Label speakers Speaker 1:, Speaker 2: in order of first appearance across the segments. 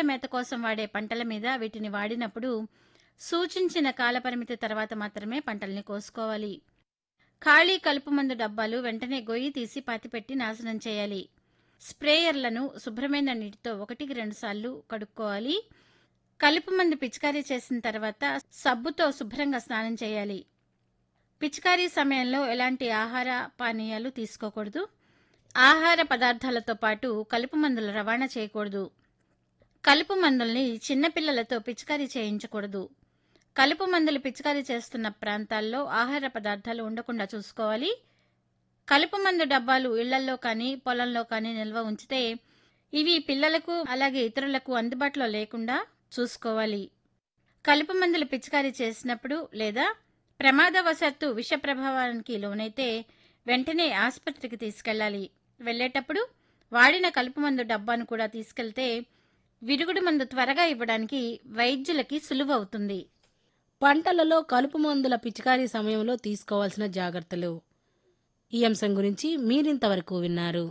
Speaker 1: పశువుల మేత కోసం వాడే పంటల మీద వీటిని వాడినప్పుడు సూచించిన కాలపరిమితి తర్వాత మాత్రమే పంటల్ని కోసుకోవాలి ఖాళీ కలుపు మందు డబ్బాలు వెంటనే గొయ్యి తీసి పాతిపెట్టి నాశనం చేయాలి స్ప్రేయర్లను శుభ్రమైన నీటితో ఒకటికి రెండు సార్లు కడుక్కోవాలి కలుపు మందు పిచికారీ చేసిన తర్వాత సబ్బుతో శుభ్రంగా స్నానం చేయాలి పిచికారీ సమయంలో ఎలాంటి ఆహార పానీయాలు తీసుకోకూడదు ఆహార పదార్థాలతో పాటు కలుపు మందుల రవాణా చేయకూడదు కలుపు మందుల్ని చిన్నపిల్లలతో పిచికారీ చేయించకూడదు కలుపు మందులు పిచికారీ చేస్తున్న ప్రాంతాల్లో ఆహార పదార్థాలు ఉండకుండా చూసుకోవాలి కలుపు మందు డబ్బాలు ఇళ్లల్లో కానీ పొలంలో కానీ నిల్వ ఉంచితే ఇవి పిల్లలకు అలాగే ఇతరులకు అందుబాటులో లేకుండా చూసుకోవాలి కలుపు మందులు పిచికారీ చేసినప్పుడు లేదా ప్రమాదవశాత్తు విష ప్రభావానికి లోనైతే వెంటనే ఆసుపత్రికి తీసుకెళ్లాలి వెళ్ళేటప్పుడు వాడిన కలుపు మందు డబ్బాను కూడా తీసుకెళ్తే విరుగుడు మందు త్వరగా ఇవ్వడానికి వైద్యులకి సులువు అవుతుంది
Speaker 2: పంటలలో కలుపు మందుల పిచికారీ సమయంలో తీసుకోవాల్సిన జాగ్రత్తలు ఈ అంశం గురించి మీరింతవరకు విన్నారు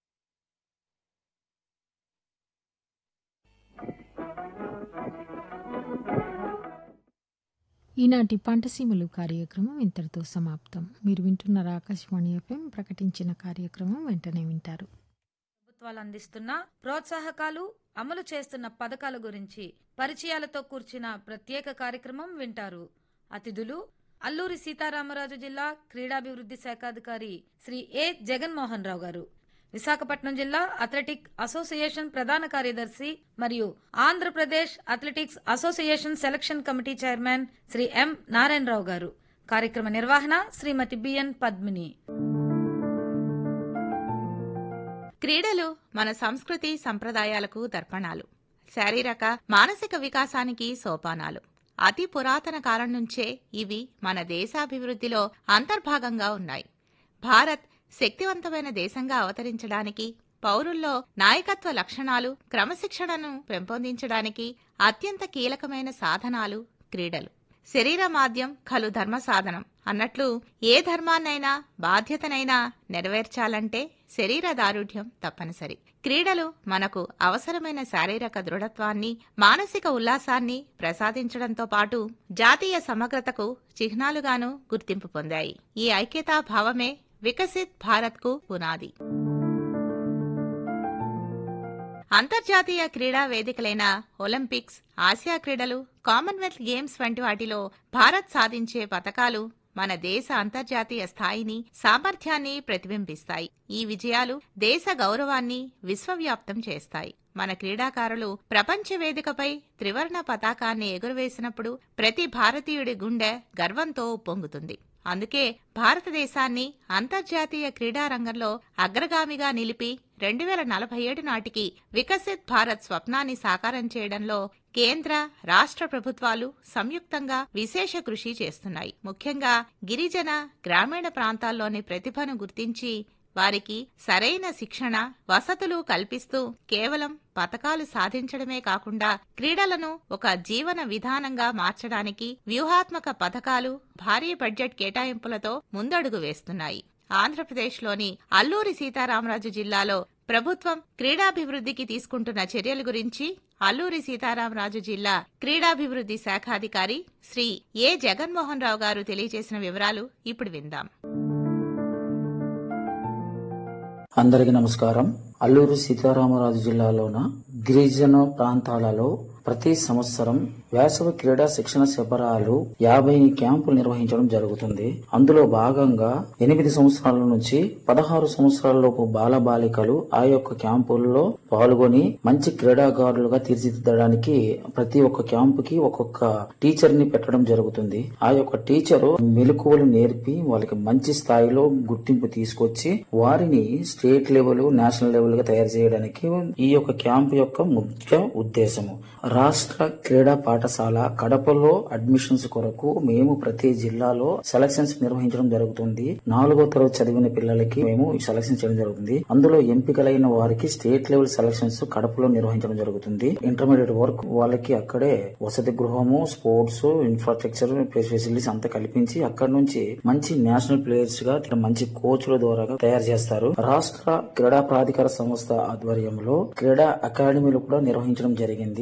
Speaker 3: ఈనాటి పంటసీమలు కార్యక్రమం ఇంతటితో సమాప్తం మీరు వింటున్నారు ఆకాశవాణి ఎఫ్ఎం ప్రకటించిన కార్యక్రమం వెంటనే వింటారు
Speaker 4: ప్రభుత్వాలు అందిస్తున్న ప్రోత్సాహకాలు అమలు చేస్తున్న పథకాల గురించి పరిచయాలతో కూర్చిన ప్రత్యేక కార్యక్రమం వింటారు అతిథులు అల్లూరి సీతారామరాజు జిల్లా క్రీడాభివృద్ధి శాఖాధికారి శ్రీ ఏ జగన్మోహన్ రావు గారు విశాఖపట్నం జిల్లా అథ్లెటిక్ అసోసియేషన్ ప్రధాన కార్యదర్శి మరియు Andhra Pradesh athletics association selection committee chairman Shri M Narayanarao garu కార్యక్రమ నిర్వహణ శ్రీమతి బిఎన్ పద్మిని
Speaker 5: క్రీడలు మన సంస్కృతి సంప్రదాయాలకు దర్పణాలు శారీరక మానసిక వికాసానికి సోపానాలు అతి పురాతన కాలం నుంచే ఇవి మన దేశాభివృద్ధిలో అంతర్భాగంగా ఉన్నాయి భారత్ శక్తివంతమైన దేశంగా అవతరించడానికి పౌరుల్లో నాయకత్వ లక్షణాలు క్రమశిక్షణను పెంపొందించడానికి అత్యంత కీలకమైన సాధనాలు క్రీడలు శరీర మాధ్యం ఖలు ధర్మ సాధనం అన్నట్లు ఏ ధర్మాన్నైనా బాధ్యతనైనా నెరవేర్చాలంటే శరీర దారుఢ్యం తప్పనిసరి క్రీడలు మనకు అవసరమైన శారీరక దృఢత్వాన్ని మానసిక ఉల్లాసాన్ని ప్రసాదించడంతో పాటు జాతీయ సమగ్రతకు చిహ్నాలుగాను గుర్తింపు పొందాయి ఈ ఐక్యతా భావమే వికసిత్ భారత్కు పునాది అంతర్జాతీయ క్రీడా వేదికలైన ఒలింపిక్స్ ఆసియా క్రీడలు కామన్వెల్త్ గేమ్స్ వంటి వాటిలో భారత్ సాధించే పథకాలు మన దేశ అంతర్జాతీయ స్థాయిని సామర్థ్యాన్ని ప్రతిబింబిస్తాయి ఈ విజయాలు దేశ గౌరవాన్ని విశ్వవ్యాప్తం చేస్తాయి మన క్రీడాకారులు ప్రపంచ వేదికపై త్రివర్ణ పతాకాన్ని ఎగురవేసినప్పుడు ప్రతి భారతీయుడి గుండె గర్వంతో ఉప్పొంగుతుంది అందుకే భారతదేశాన్ని అంతర్జాతీయ క్రీడా రంగంలో అగ్రగామిగా నిలిపి రెండు వేల నలభై ఏడు నాటికి వికసిత్ భారత్ స్వప్నాన్ని సాకారం చేయడంలో కేంద్ర రాష్ట్ర ప్రభుత్వాలు సంయుక్తంగా విశేష కృషి చేస్తున్నాయి ముఖ్యంగా గిరిజన గ్రామీణ ప్రాంతాల్లోని ప్రతిభను గుర్తించి వారికి సరైన శిక్షణ వసతులు కల్పిస్తూ కేవలం పథకాలు సాధించడమే కాకుండా క్రీడలను ఒక జీవన విధానంగా మార్చడానికి వ్యూహాత్మక పథకాలు భారీ బడ్జెట్ కేటాయింపులతో ముందడుగు వేస్తున్నాయి ఆంధ్రప్రదేశ్లోని అల్లూరి సీతారామరాజు జిల్లాలో ప్రభుత్వం క్రీడాభివృద్ధికి తీసుకుంటున్న చర్యల గురించి అల్లూరి సీతారామరాజు జిల్లా క్రీడాభివృద్ధి శాఖాధికారి శ్రీ ఏ జగన్మోహన్ రావు గారు తెలియజేసిన వివరాలు ఇప్పుడు విందాం
Speaker 6: అందరికీ నమస్కారం అల్లూరు సీతారామరాజు జిల్లాలోన గిరిజన ప్రాంతాలలో ప్రతి సంవత్సరం వేసవి క్రీడా శిక్షణ శిబిరాలు యాభై క్యాంపులు నిర్వహించడం జరుగుతుంది అందులో భాగంగా ఎనిమిది సంవత్సరాల నుంచి పదహారు సంవత్సరాలలోపు బాలబాలికలు ఆ యొక్క క్యాంపుల్లో పాల్గొని మంచి క్రీడాకారులుగా తీర్చిదిద్దడానికి ప్రతి ఒక్క క్యాంపుకి ఒక్కొక్క టీచర్ ని పెట్టడం జరుగుతుంది ఆ యొక్క టీచరు మెలకువలు నేర్పి వాళ్ళకి మంచి స్థాయిలో గుర్తింపు తీసుకొచ్చి వారిని స్టేట్ లెవెల్ నేషనల్ లెవెల్ గా తయారు చేయడానికి ఈ యొక్క క్యాంప్ యొక్క ముఖ్య ఉద్దేశము రాష్ట్ర క్రీడా పాఠశాల కడపలో అడ్మిషన్స్ కొరకు మేము ప్రతి జిల్లాలో సెలక్షన్స్ నిర్వహించడం జరుగుతుంది నాలుగో తరగతి చదివిన పిల్లలకి మేము సెలక్షన్ చేయడం జరుగుతుంది అందులో ఎంపికలైన వారికి స్టేట్ లెవెల్ సెలక్షన్స్ కడపలో నిర్వహించడం జరుగుతుంది ఇంటర్మీడియట్ వర్క్ వాళ్ళకి అక్కడే వసతి గృహము స్పోర్ట్స్ ఇన్ఫ్రాస్ట్రక్చర్ ఫెసిలిటీస్ అంతా కల్పించి అక్కడ నుంచి మంచి నేషనల్ ప్లేయర్స్ గా మంచి కోచ్ల ద్వారా తయారు చేస్తారు రాష్ట్ర క్రీడా ప్రాధికార సంస్థ ఆధ్వర్యంలో క్రీడా అకాడమీలు కూడా నిర్వహించడం జరిగింది